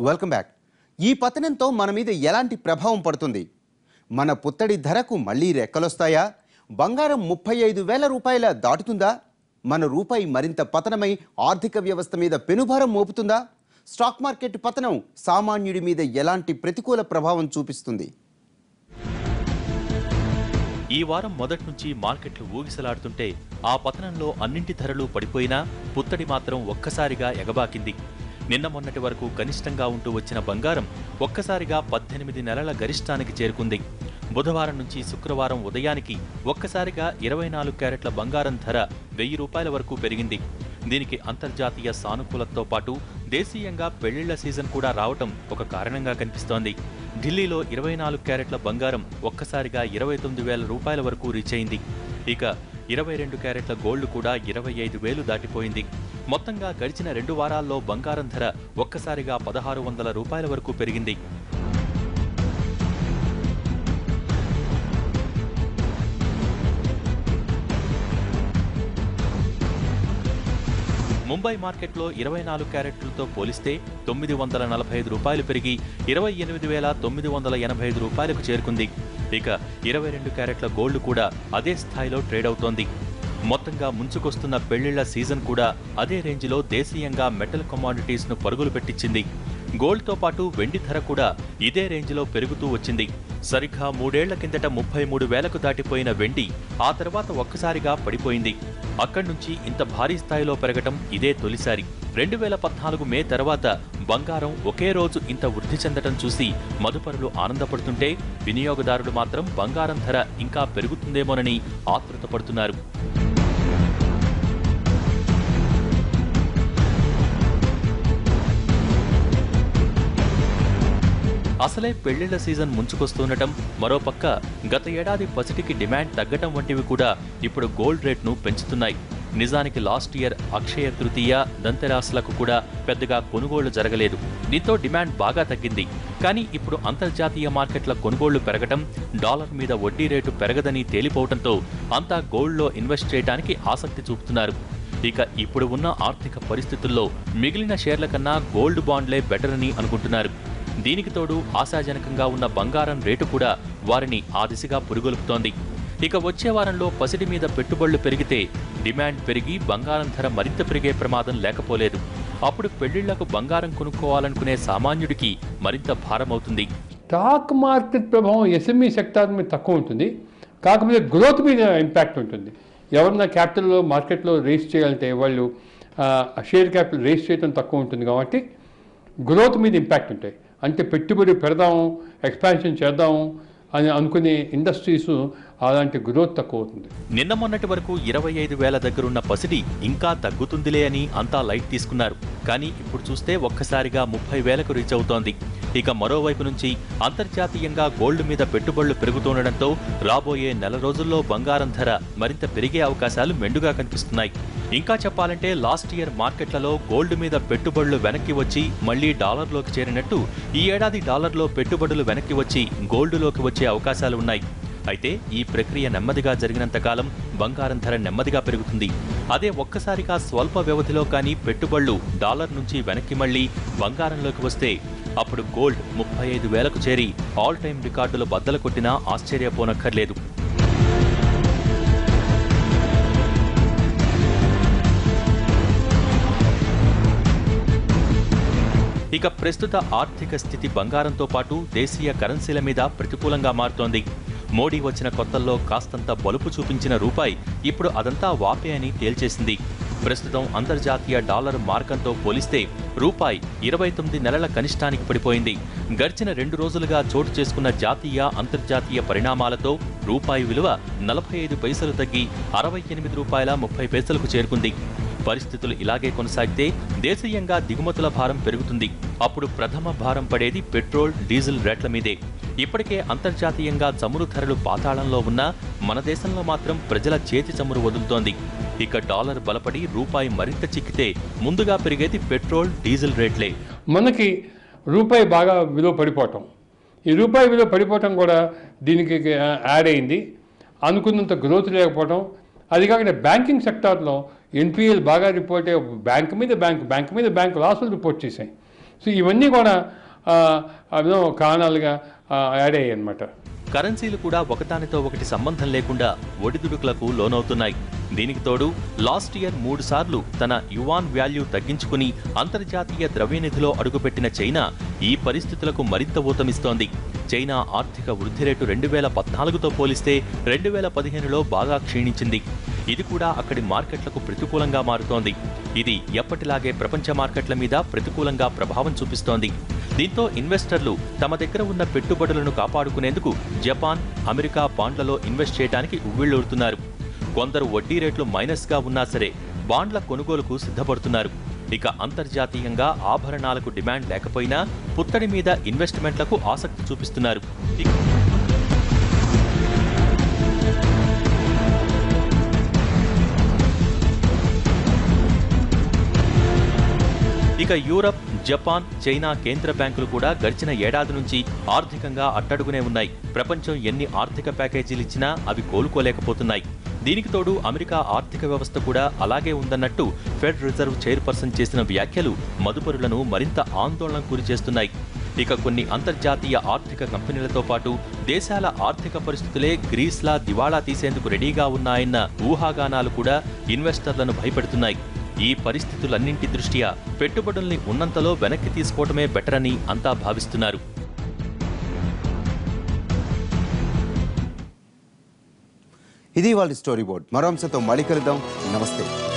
welcome back ఈ పతనంతో మన మీద ఎలాంటి ప్రభావం పడుతుంది మన పుత్తడి ధరకు మళ్ళీ రెక్కలొస్తాయా బంగారం ముప్పై ఐదు వేల రూపాయల దాటుతుందా మన రూపాయి మరింత పతనమై ఆర్థిక వ్యవస్థ మీద పెనుభారం మోపుతుందా స్టాక్ మార్కెట్ పతనం సామాన్యుడి మీద ఎలాంటి ప్రతికూల ప్రభావం చూపిస్తుంది ఈ వారం మొదటి నుంచి మార్కెట్లు ఊగిసలాడుతుంటే ఆ పతనంలో అన్నింటి ధరలు పడిపోయినా పుత్తడి మాత్రం ఒక్కసారిగా ఎగబాకింది నిన్న మొన్నటి వరకు కనిష్టంగా ఉంటూ వచ్చిన బంగారం ఒక్కసారిగా పద్దెనిమిది నెలల గరిష్టానికి చేరుకుంది బుధవారం నుంచి శుక్రవారం ఉదయానికి ఒక్కసారిగా ఇరవై నాలుగు క్యారెట్ల బంగారం ధర వెయ్యి రూపాయల వరకు పెరిగింది దీనికి అంతర్జాతీయ సానుకూలతతో పాటు దేశీయంగా పెళ్లిళ్ల సీజన్ కూడా రావటం ఒక కారణంగా కనిపిస్తోంది ఢిల్లీలో ఇరవై నాలుగు క్యారెట్ల బంగారం ఒక్కసారిగా ఇరవై తొమ్మిది వేల రూపాయల వరకు రీచ్ అయింది ఇక ఇరవై రెండు క్యారెట్ల గోల్డ్ కూడా ఇరవై ఐదు వేలు దాటిపోయింది మొత్తంగా గడిచిన రెండు వారాల్లో బంగారం ధర ఒక్కసారిగా పదహారు వందల రూపాయల వరకు పెరిగింది ముంబై మార్కెట్లో ఇరవై నాలుగు క్యారెట్లతో పోలిస్తే తొమ్మిది వందల నలభై ఐదు రూపాయలు పెరిగి ఇరవై ఎనిమిది వేల తొమ్మిది వందల ఎనభై ఐదు రూపాయలకు చేరుకుంది ఇక ఇరవై రెండు క్యారెట్ల గోల్డ్ కూడా అదే స్థాయిలో ట్రేడ్ అవుతోంది మొత్తంగా ముంచుకొస్తున్న పెళ్లిళ్ల సీజన్ కూడా అదే రేంజ్లో దేశీయంగా మెటల్ కమాడిటీస్ ను పరుగులు పెట్టించింది గోల్డ్తో పాటు వెండి ధర కూడా ఇదే రేంజ్లో పెరుగుతూ వచ్చింది సరిగ్గా మూడేళ్ల కిందట ముప్పై మూడు వేలకు దాటిపోయిన వెండి ఆ తర్వాత ఒక్కసారిగా పడిపోయింది అక్కడి నుంచి ఇంత భారీ స్థాయిలో పెరగటం ఇదే తొలిసారి రెండు వేల పద్నాలుగు మే తర్వాత బంగారం ఒకే రోజు ఇంత వృద్ధి చెందటం చూసి మదుపరులు ఆనందపడుతుంటే వినియోగదారులు మాత్రం బంగారం ధర ఇంకా పెరుగుతుందేమోనని ఆతృతపడుతున్నారు అసలే పెళ్లిళ్ల సీజన్ ముంచుకొస్తుండటం మరోపక్క గత ఏడాది పసిటికి డిమాండ్ తగ్గటం వంటివి కూడా ఇప్పుడు గోల్డ్ రేట్ను పెంచుతున్నాయి నిజానికి లాస్ట్ ఇయర్ అక్షయ తృతీయ దంతెరాసులకు కూడా పెద్దగా కొనుగోళ్లు జరగలేదు దీంతో డిమాండ్ బాగా తగ్గింది కానీ ఇప్పుడు అంతర్జాతీయ మార్కెట్ల కొనుగోళ్లు పెరగటం డాలర్ మీద వడ్డీ రేటు పెరగదని తేలిపోవడంతో అంతా గోల్డ్లో ఇన్వెస్ట్ చేయడానికి ఆసక్తి చూపుతున్నారు ఇక ఇప్పుడు ఉన్న ఆర్థిక పరిస్థితుల్లో మిగిలిన షేర్ల కన్నా గోల్డ్ బాండ్లే బెటర్ అని అనుకుంటున్నారు దీనికి తోడు ఆశాజనకంగా ఉన్న బంగారం రేటు కూడా వారిని ఆ దిశగా పురుగొలుపుతోంది ఇక వచ్చే వారంలో పసిడి మీద పెట్టుబడులు పెరిగితే డిమాండ్ పెరిగి బంగారం ధర మరింత పెరిగే ప్రమాదం లేకపోలేదు అప్పుడు పెళ్లిళ్లకు బంగారం కొనుక్కోవాలనుకునే సామాన్యుడికి మరింత భారమవుతుంది స్టాక్ మార్కెట్ ప్రభావం ఎస్ఎంఈ సెక్టార్ మీద తక్కువ ఉంటుంది కాకపోతే గ్రోత్ మీద ఇంపాక్ట్ ఉంటుంది ఎవరన్నా క్యాపిటల్లో మార్కెట్లో రేస్ చేయాలంటే వాళ్ళు ఆ, షేర్ క్యాపిటల్ రేస్ చేయడం తక్కువ ఉంటుంది కాబట్టి గ్రోత్ మీద ఇంపాక్ట్ ఉంటాయి అంటే పెట్టుబడి పెడదాం ఎక్స్పాన్షన్ చేద్దాం అని అనుకునే ఇండస్ట్రీస్ అలాంటి గ్రోత్ తక్కువ అవుతుంది నిన్న మొన్నటి వరకు ఇరవై ఐదు వేల దగ్గరున్న పసిడి ఇంకా తగ్గుతుందిలే అని అంతా లైట్ తీసుకున్నారు కానీ ఇప్పుడు చూస్తే ఒక్కసారిగా ముప్పై వేలకు రీచ్ అవుతోంది ఇక మరోవైపు నుంచి అంతర్జాతీయంగా గోల్డ్ మీద పెట్టుబడులు పెరుగుతుండటంతో రాబోయే నెల రోజుల్లో బంగారం ధర మరింత పెరిగే అవకాశాలు మెండుగా కనిపిస్తున్నాయి ఇంకా చెప్పాలంటే లాస్ట్ ఇయర్ మార్కెట్లలో గోల్డ్ మీద పెట్టుబడులు వెనక్కి వచ్చి మళ్లీ డాలర్లోకి చేరినట్టు ఈ ఏడాది డాలర్లో పెట్టుబడులు వెనక్కి వచ్చి గోల్డ్లోకి వచ్చే అవకాశాలు ఉన్నాయి అయితే ఈ ప్రక్రియ నెమ్మదిగా జరిగినంతకాలం బంగారం ధర నెమ్మదిగా పెరుగుతుంది అదే ఒక్కసారిగా స్వల్ప వ్యవధిలో కానీ పెట్టుబడులు డాలర్ నుంచి వెనక్కి మళ్ళీ బంగారంలోకి వస్తే అప్పుడు గోల్డ్ ముప్పై ఐదు వేలకు చేరి ఆల్ టైం రికార్డులు బద్దలు కొట్టినా ఆశ్చర్యపోనక్కర్లేదు ఇక ప్రస్తుత ఆర్థిక స్థితి బంగారంతో పాటు దేశీయ కరెన్సీల మీద ప్రతికూలంగా మారుతోంది మోడీ వచ్చిన కొత్తల్లో కాస్తంత బలుపు చూపించిన రూపాయి ఇప్పుడు అదంతా వాపే అని తేల్చేసింది ప్రస్తుతం అంతర్జాతీయ డాలర్ మార్కంతో పోలిస్తే రూపాయి ఇరవై తొమ్మిది నెలల కనిష్టానికి పడిపోయింది గడిచిన రెండు రోజులుగా చోటు చేసుకున్న జాతీయ అంతర్జాతీయ పరిణామాలతో రూపాయి విలువ నలభై ఐదు పైసలు తగ్గి అరవై ఎనిమిది రూపాయల ముప్పై పైసలకు చేరుకుంది పరిస్థితులు ఇలాగే కొనసాగితే దేశీయంగా దిగుమతుల భారం పెరుగుతుంది అప్పుడు ప్రథమ భారం పడేది పెట్రోల్ డీజిల్ రేట్ల మీదే ఇప్పటికే అంతర్జాతీయంగా చమురు ధరలు పాతాళంలో ఉన్నా మన దేశంలో మాత్రం ప్రజల చేతి చమురు వదులుతోంది ఇక డాలర్ బలపడి రూపాయి మరింత చిక్కితే ముందుగా పెరిగేది పెట్రోల్ డీజిల్ రేట్లే మనకి రూపాయి బాగా విలువ పడిపోవటం ఈ రూపాయి విలువ పడిపోవటం కూడా దీనికి యాడ్ అయింది అనుకున్నంత గ్రోత్ లేకపోవటం అది కాకుండా బ్యాంకింగ్ సెక్టార్లో ఎన్పిఎల్ బాగా రిపోర్ట్ అయ్యే బ్యాంక్ మీద బ్యాంక్ బ్యాంక్ మీద బ్యాంక్ లాసులు రిపోర్ట్ చేశాయి సో ఇవన్నీ కూడా ఆ, అవేదో కారణాలుగా ఆ, యాడ్ అయ్యాయి అనమాట కరెన్సీలు కూడా ఒకదానితో ఒకటి సంబంధం లేకుండా ఒడిదుడుకులకు లోనవుతున్నాయి దీనికి తోడు లాస్ట్ ఇయర్ మూడు సార్లు తన యువాన్ వాల్యూ తగ్గించుకుని అంతర్జాతీయ ద్రవ్యనిధిలో అడుగుపెట్టిన చైనా ఈ పరిస్థితులకు మరింత ఊతమిస్తోంది చైనా ఆర్థిక వృద్ధి రేటు రెండు వేల పద్నాలుగుతో పోలిస్తే రెండు వేల పదిహేనులో బాగా క్షీణించింది ఇది కూడా అక్కడి మార్కెట్లకు ప్రతికూలంగా మారుతోంది ఇది ఎప్పటిలాగే ప్రపంచ మార్కెట్ల మీద ప్రతికూలంగా ప్రభావం చూపిస్తోంది దీంతో ఇన్వెస్టర్లు తమ దగ్గర ఉన్న పెట్టుబడులను కాపాడుకునేందుకు జపాన్ అమెరికా బాండ్లలో ఇన్వెస్ట్ చేయడానికి ఉవ్విళ్లూరుతున్నారు కొందరు వడ్డీ రేట్లు మైనస్గా ఉన్నా సరే బాండ్ల కొనుగోలుకు సిద్ధపడుతున్నారు ఇక అంతర్జాతీయంగా ఆభరణాలకు డిమాండ్ లేకపోయినా పుత్తడి మీద ఇన్వెస్ట్మెంట్లకు ఆసక్తి చూపిస్తున్నారు ఇక- ఇక యూరప్ జపాన్ చైనా కేంద్ర బ్యాంకులు కూడా గడిచిన ఏడాది నుంచి ఆర్థికంగా అట్టడుగునే ఉన్నాయి ప్రపంచం ఎన్ని ఆర్థిక ప్యాకేజీలు ఇచ్చినా అవి కోలుకోలేకపోతున్నాయి దీనికి తోడు అమెరికా ఆర్థిక వ్యవస్థ కూడా అలాగే ఉందన్నట్టు ఫెడ్ రిజర్వ్ చైర్పర్సన్ చేసిన వ్యాఖ్యలు మదుపరులను మరింత ఆందోళనకు గురి చేస్తున్నాయి ఇక కొన్ని అంతర్జాతీయ ఆర్థిక కంపెనీలతో పాటు దేశాల ఆర్థిక పరిస్థితులే గ్రీస్లా దివాళా తీసేందుకు రెడీగా ఉన్నాయన్న ఊహాగానాలు కూడా ఇన్వెస్టర్లను భయపెడుతున్నాయి ఈ పరిస్థితులన్నింటి దృష్ట్యా పెట్టుబడుల్ని ఉన్నంతలో వెనక్కి తీసుకోవటమే బెటర్ అని అంతా భావిస్తున్నారు ఇది వాళ్ళ స్టోరీ బోర్డ్ మరో అంశంతో మళ్ళీ కలుద్దాం నమస్తే